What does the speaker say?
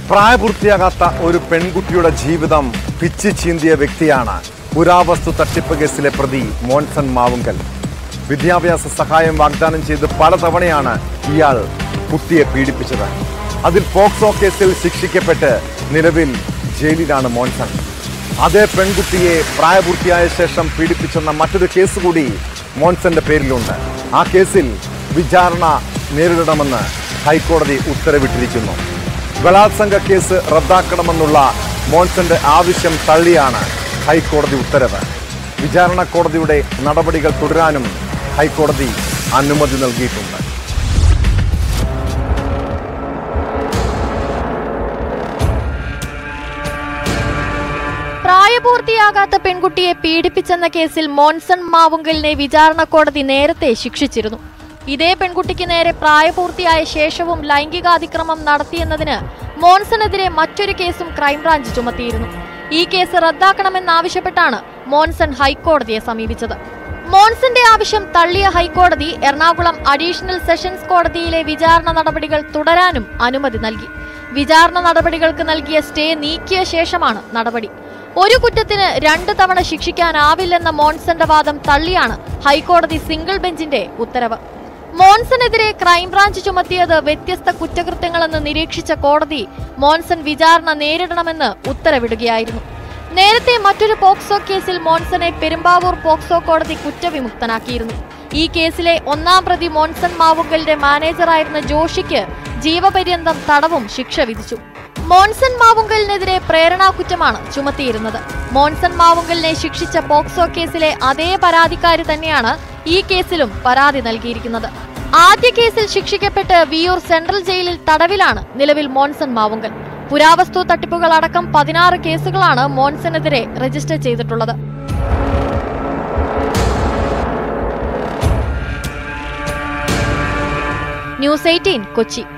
പ്രായപൂർത്തിയാകാത്ത ഒരു പെൺകുട്ടിയുടെ ജീവിതം പിച്ചു ചീന്തിയ വ്യക്തിയാണ് പുരാവസ്തു തട്ടിപ്പ് കേസിലെ പ്രതി മോൻസൺ മാവുങ്കൽ വിദ്യാഭ്യാസ സഹായം വാഗ്ദാനം ചെയ്ത് പലതവണയാണ് ഇയാൾ കുട്ടിയെ പീഡിപ്പിച്ചത് അതിൽ പോക്സോ കേസിൽ ശിക്ഷിക്കപ്പെട്ട് നിലവിൽ ജയിലിലാണ് മോൻസൺ അതേ പെൺകുട്ടിയെ പ്രായപൂർത്തിയായ ശേഷം പീഡിപ്പിച്ചെന്ന മറ്റൊരു കേസ് കൂടി മോൻസന്റെ പേരിലുണ്ട് ആ കേസിൽ വിചാരണ നേരിടണമെന്ന് ഹൈക്കോടതി ഉത്തരവിട്ടിരിക്കുന്നു ബലാത്സംഗ കേസ് റദ്ദാക്കണമെന്നുള്ള മോൻസന്റെ ആവശ്യം തള്ളിയാണ് ഹൈക്കോടതി ഉത്തരവ് വിചാരണ കോടതിയുടെ നടപടികൾ തുടരാനും ഹൈക്കോടതി അനുമതി നൽകിയിട്ടുണ്ട് പ്രായപൂർത്തിയാകാത്ത പെൺകുട്ടിയെ പീഡിപ്പിച്ചെന്ന കേസിൽ മോൻസൺ മാവുങ്കലിനെ വിചാരണ കോടതി നേരത്തെ ശിക്ഷിച്ചിരുന്നു ഇതേ പെൺകുട്ടിക്ക് നേരെ പ്രായപൂർത്തിയായ ശേഷവും ലൈംഗികാതിക്രമം നടത്തിയെന്നതിന് മോൻസണെതിരെ മറ്റൊരു കേസും ക്രൈംബ്രാഞ്ച് ചുമത്തിയിരുന്നു ഈ കേസ് റദ്ദാക്കണമെന്നാവശ്യപ്പെട്ടാണ് മോൻസൺ ഹൈക്കോടതിയെ സമീപിച്ചത് മോൺസന്റെ ആവശ്യം തള്ളിയ ഹൈക്കോടതി എറണാകുളം അഡീഷണൽ സെഷൻസ് കോടതിയിലെ വിചാരണ നടപടികൾ തുടരാനും അനുമതി നൽകി വിചാരണ നടപടികൾക്ക് നൽകിയ സ്റ്റേ നീക്കിയ ശേഷമാണ് നടപടി ഒരു കുറ്റത്തിന് രണ്ട് തവണ ശിക്ഷിക്കാനാവില്ലെന്ന മോൺസന്റെ വാദം തള്ളിയാണ് ഹൈക്കോടതി സിംഗിൾ ബെഞ്ചിന്റെ ഉത്തരവ് മോൺസണെതിരെ ക്രൈംബ്രാഞ്ച് ചുമത്തിയത് വ്യത്യസ്ത കുറ്റകൃത്യങ്ങളെന്ന് നിരീക്ഷിച്ച കോടതി മോൺസൺ വിചാരണ നേരിടണമെന്ന് ഉത്തരവിടുകയായിരുന്നു നേരത്തെ മറ്റൊരു പോക്സോ കേസിൽ മോൺസനെ പെരുമ്പാവൂർ പോക്സോ കോടതി കുറ്റവിമുക്തനാക്കിയിരുന്നു ഈ കേസിലെ ഒന്നാം പ്രതി മോൺസൺ മാവുങ്കലിന്റെ മാനേജറായിരുന്ന ജോഷിക്ക് ജീവപര്യന്തം തടവും ശിക്ഷ വിധിച്ചു മോൺസൺ മാവുങ്കലിനെതിരെ പ്രേരണാ കുറ്റമാണ് ചുമത്തിയിരുന്നത് മോൺസൺ മാവുങ്കലിനെ ശിക്ഷിച്ച പോക്സോ കേസിലെ അതേ പരാതിക്കാരി തന്നെയാണ് ഈ കേസിലും പരാതി നൽകിയിരിക്കുന്നത് ആദ്യ കേസിൽ ശിക്ഷിക്കപ്പെട്ട് വിയൂർ സെൻട്രൽ ജയിലിൽ തടവിലാണ് നിലവിൽ മോൺസൺ മാവുങ്കൽ പുരാവസ്തു തട്ടിപ്പുകൾ അടക്കം പതിനാറ് കേസുകളാണ് മോൺസനെതിരെ രജിസ്റ്റർ ചെയ്തിട്ടുള്ളത് ന്യൂസ് എയ്റ്റീൻ കൊച്ചി